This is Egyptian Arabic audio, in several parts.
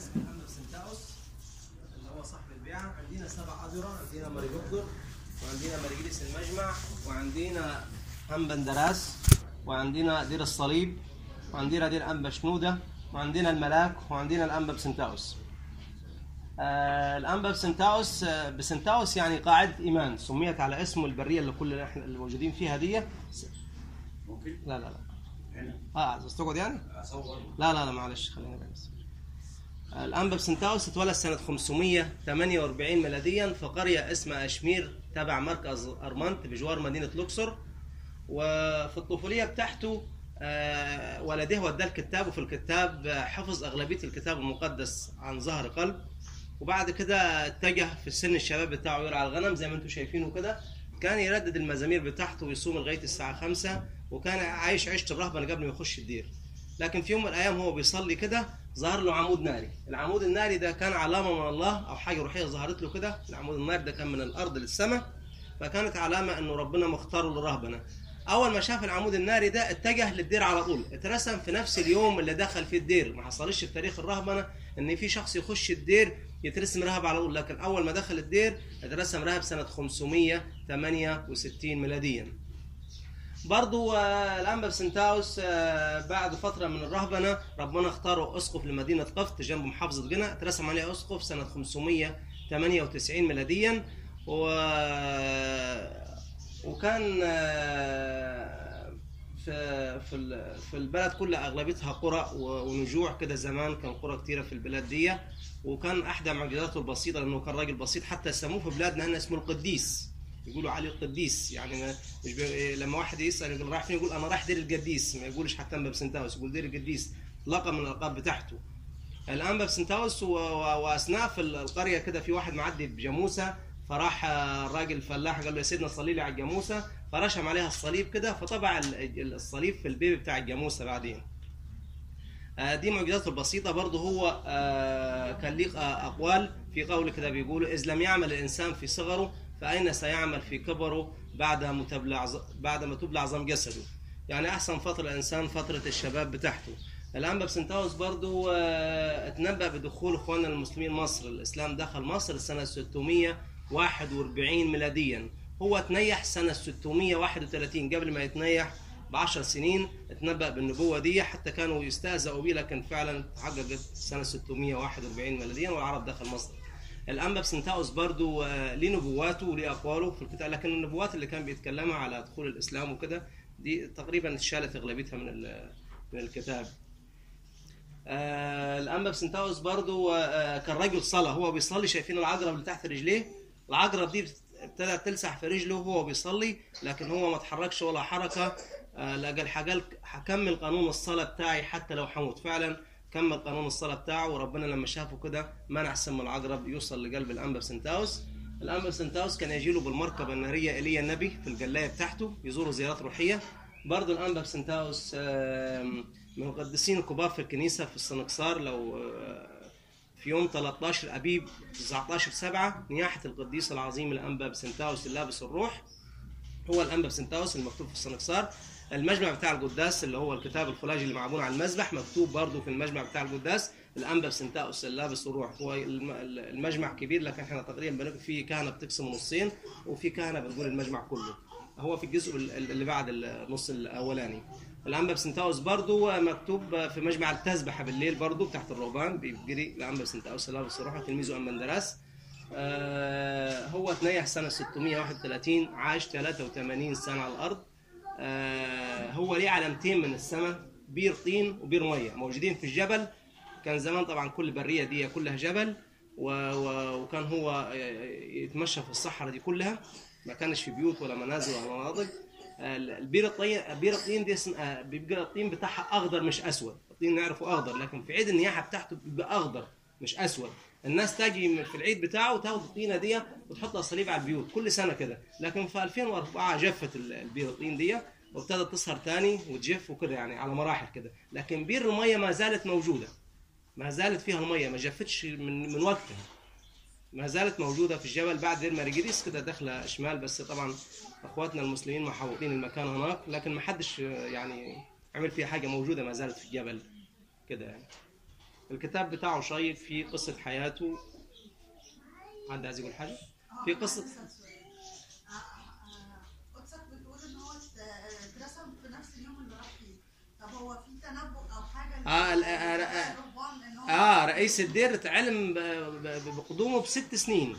اسمه محمد سنتاوس اللي هو صاحب البيعه عندنا سبع اذرع عندنا مريجوكدر وعندنا مريجلس المجمع وعندنا أنبندراس وعندنا دير الصليب وعندنا دير أنبا شنودة وعندنا الملاك وعندنا الأنبا بسنتاوس آه الأنبا بسنتاوس آه بسنتاوس يعني قاعدة إيمان سميت على اسمه البرية اللي كل احنا اللي موجودين فيها دي ممكن لا لا لا هنا اه عايز تقعد يعني؟ اصور لا لا لا معلش خلينا بس الأنبا بسنتاوس اتولد سنة 548 ميلاديا في قرية اسمها أشمير تبع مركز أرمنت بجوار مدينة لوكسور وفي الطفولية بتاعته آه، والديه وداه الكتاب وفي الكتاب آه، حفظ أغلبية الكتاب المقدس عن ظهر قلب وبعد كده اتجه في السن الشباب بتاعه يرعى الغنم زي ما انتم شايفينه كده كان يردد المزامير بتاعته ويصوم لغاية الساعة خمسة وكان عايش عيشة الرهبنة قبل ما يخش الدير لكن في يوم من الايام هو بيصلي كده ظهر له عمود ناري العمود الناري ده كان علامه من الله او حاجه روحيه ظهرت له كده العمود الناري ده كان من الارض للسماء فكانت علامه انه ربنا مختاره للرهبنه اول ما شاف العمود الناري ده اتجه للدير على طول اترسم في نفس اليوم اللي دخل فيه الدير ما حصلش في تاريخ الرهبنه ان في شخص يخش الدير يترسم رهب على طول لكن اول ما دخل الدير اترسم رهب سنه 568 ميلاديا برضو آه، الانبا بسنتاوس آه، بعد فتره من الرهبنه ربنا اختاره اسقف لمدينه قفط جنب محافظه جنة اترسم عليه اسقف سنه 598 ميلاديا و وكان آه، في في ال- في البلد كلها اغلبيتها قرى و- ونجوع كده زمان كان قرى كتيره في البلاد دي وكان احدى معجزاته البسيطه لانه كان راجل بسيط حتى سموه في بلادنا هنا اسمه القديس يقولوا عليه القديس يعني ما مش بي... لما واحد يسال يقول رايح فين يقول انا رايح دير القديس ما يقولش حتى انبا بسنتاوس يقول دير القديس لقب من الالقاب بتاعته الانبا بسنتاوس و... و... واثناء في القريه كده في واحد معدي بجاموسه فراح آه، الراجل الفلاح قال له يا سيدنا صلي لي على الجاموسه فرشم عليها الصليب كده فطبع ال- الصليب في البيبي بتاع الجاموسه بعدين آه، دي معجزاته البسيطة برضه هو آه، كان ليه آه، أقوال في قول كده بيقولوا إذ لم يعمل الإنسان في صغره فأين سيعمل في كبره بعد ما تبلى عظ- بعد ما تبلى عظام جسده يعني أحسن فترة الإنسان فترة الشباب بتاعته الأنبا بسنتاوس برضه آه، اتنبأ بدخول إخواننا المسلمين مصر الإسلام دخل مصر سنة 641 ميلاديا هو تنيح سنة 631 قبل ما يتنيح بعشر سنين اتنبأ بالنبوة دي حتى كانوا يستهزئوا بيه لكن فعلا تحققت سنة 641 ميلاديا والعرب دخل مصر. الأنبا بسنتاوس برضو آه، ليه نبواته وليه أقواله في الكتاب لكن النبوات اللي كان بيتكلمها على دخول الإسلام وكده دي تقريبا اتشالت أغلبيتها من ال- من الكتاب. آه، الأنبا بسنتاوس برضو آه، كان رجل صلاة هو بيصلي شايفين العقرب اللي تحت رجليه العقرب دي ابتدت تلسع في رجله وهو بيصلي لكن هو ما اتحركش ولا حركة آه، لقى الحاجة هكمل قانون الصلاة بتاعي حتى لو حموت فعلا كمل قانون الصلاة بتاعه وربنا لما شافه كده منع سم العقرب يوصل لقلب الأنبا بسنتاوس الأنبا بسنتاوس كان يجيله بالمركبة النارية إيليا النبي في الجلاية بتاعته يزوروا زيارات روحية برضه الأنبا بسنتاوس آم، من القديسين الكبار في الكنيسة في السنكسار لو آه، في يوم 13 أبيب 19 7 نياحة القديس العظيم الأنبا بسنتاوس اللابس الروح هو الانبا بسنتاوس المكتوب في السنكسار المجمع بتاع القداس اللي هو الكتاب الفولاجي اللي معمول على المذبح مكتوب برضه في المجمع بتاع القداس الانبا بسنتاوس اللابس الروح هو الم- المجمع كبير لكن احنا تقريبا بنبقى في كهنه بتقسم نصين وفي كهنه بتقول المجمع كله هو في الجزء ال- اللي بعد النص الاولاني الانبا بسنتاوس برضه مكتوب في مجمع التسبحه بالليل برضه تحت الرهبان بيجري الانبا بسنتاوس اللابس الروح تلميذه امندراس آه، هو تنيح سنة 631 عاش 83 سنة على الأرض آه، هو ليه علامتين من السماء بير طين وبير مية موجودين في الجبل كان زمان طبعا كل برية دي كلها جبل و... و... وكان هو يتمشى في الصحراء دي كلها ما كانش في بيوت ولا منازل ولا مناطق آه، البير الطين بير الطين دي اسم... آه، بيبقى الطين بتاعها اخضر مش اسود الطين نعرفه اخضر لكن في عيد النياحه بتاعته بيبقى اخضر مش اسود الناس تجي من- في العيد بتاعه وتاخد الطينه دي وتحطها صليب على البيوت كل سنه كده لكن في 2004 جفت ال- البير الطين دي وابتدت تظهر تاني وتجف وكده يعني على مراحل كده لكن بير الميه ما زالت موجوده ما زالت فيها الميه ما جفتش من من وقتها ما زالت موجوده في الجبل بعد دير ماريجريس كده داخله شمال بس طبعا اخواتنا المسلمين محوطين المكان هناك لكن ما حدش يعني عمل فيها حاجه موجوده ما زالت في الجبل كده يعني الكتاب بتاعه شيق في قصه حياته حد عايز يقول حاجه في قصه قدسك بتقول ان هو اترسم في نفس اليوم اللي راح فيه طب هو في تنبؤ او حاجه إن آه، هو ال- آه، آه. رهبان إن هو اه رئيس الدير اتعلم ب- ب- بقدومه بست سنين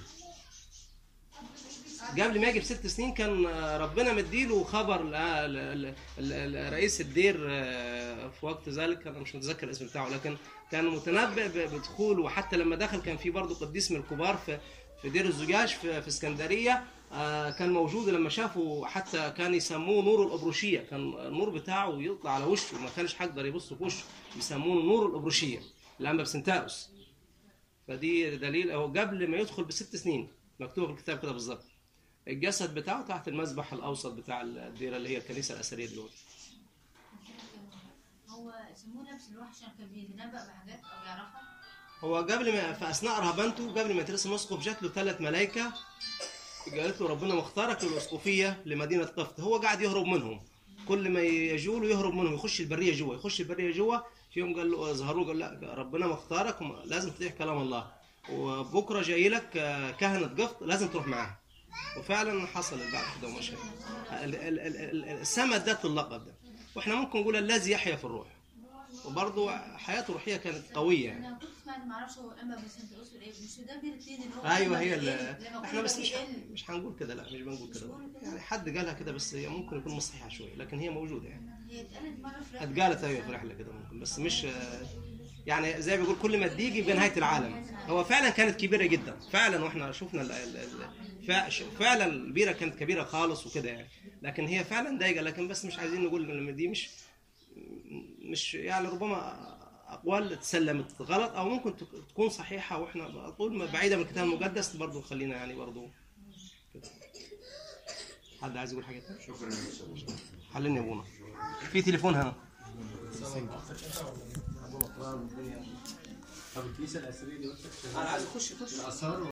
قبل ما يجي بست سنين كان آه، ربنا مديله خبر ل- ل- ل- ل- رئيس الدير آه، في وقت ذلك انا مش متذكر الاسم بتاعه لكن كان متنبئ ب- بدخول وحتى لما دخل كان في برضه قديس من الكبار في في دير الزجاج في, في اسكندريه آه، كان موجود لما شافوا حتى كان يسموه نور الابروشيه كان النور بتاعه يطلع على وشه ما كانش حقدر يبص في وشه يسموه نور الابروشيه الانبا بسنتاوس فدي دليل هو قبل ما يدخل بست سنين مكتوب في الكتاب كده بالظبط الجسد بتاعه تحت المذبح الاوسط بتاع الديره اللي هي الكنيسه الاثريه دلوقتي هو سموه نفس الواحد عشان كان بيتنبأ بحاجات او يعرفها هو قبل ما في اثناء رهبنته قبل ما يترسم اسقف جات له ثلاث ملائكه قالت له ربنا مختارك للاسقفيه لمدينه قفط هو قاعد يهرب منهم كل ما يجوا له يهرب منهم يخش البريه جوه يخش البريه جوه في يوم قال له ظهروا قال لا ربنا مختارك وما- لازم تطيع كلام الله وبكره جاي لك آه، كهنه قفط لازم تروح معاه وفعلا حصل بعد كده ومشى ال- ال- ال- ال- السما ادت اللقب ده واحنا ممكن نقول الذي يحيا في الروح وبرضه حياته الروحيه كانت قويه يعني انا كنت سمعت ما اعرفش هو اما بسنت اسر ايه مش ده بين الاثنين اللي هو ايوه لما هي بيقل- ال- لما احنا كل بس ما مش بيقل مش هنقول كده لا مش بنقول كده يعني حد قالها كده بس هي ممكن يكون مش صحيحه شويه لكن هي موجوده يعني هي اتقالت مره في رحلة. اتقالت ايوه في رحله كده ممكن بس مش يعني زي ما بيقول كل ما تيجي يبقى نهايه العالم هو فعلا كانت كبيره جدا فعلا واحنا شفنا ال- ال- ال- فع- فعلا البيره كانت كبيره خالص وكده يعني لكن هي فعلا ضايقه لكن بس مش عايزين نقول ان دي مش مش يعني ربما اقوال اتسلمت غلط او ممكن تك- تكون صحيحه واحنا طول ما بعيده من الكتاب المقدس برضه خلينا يعني برضه كده. حد عايز يقول حاجه تانية؟ شكرا يا استاذ حللني يا ابونا في تليفون هنا طب الكنيسه الاثريه دي انا عايز اخش اخش الاثار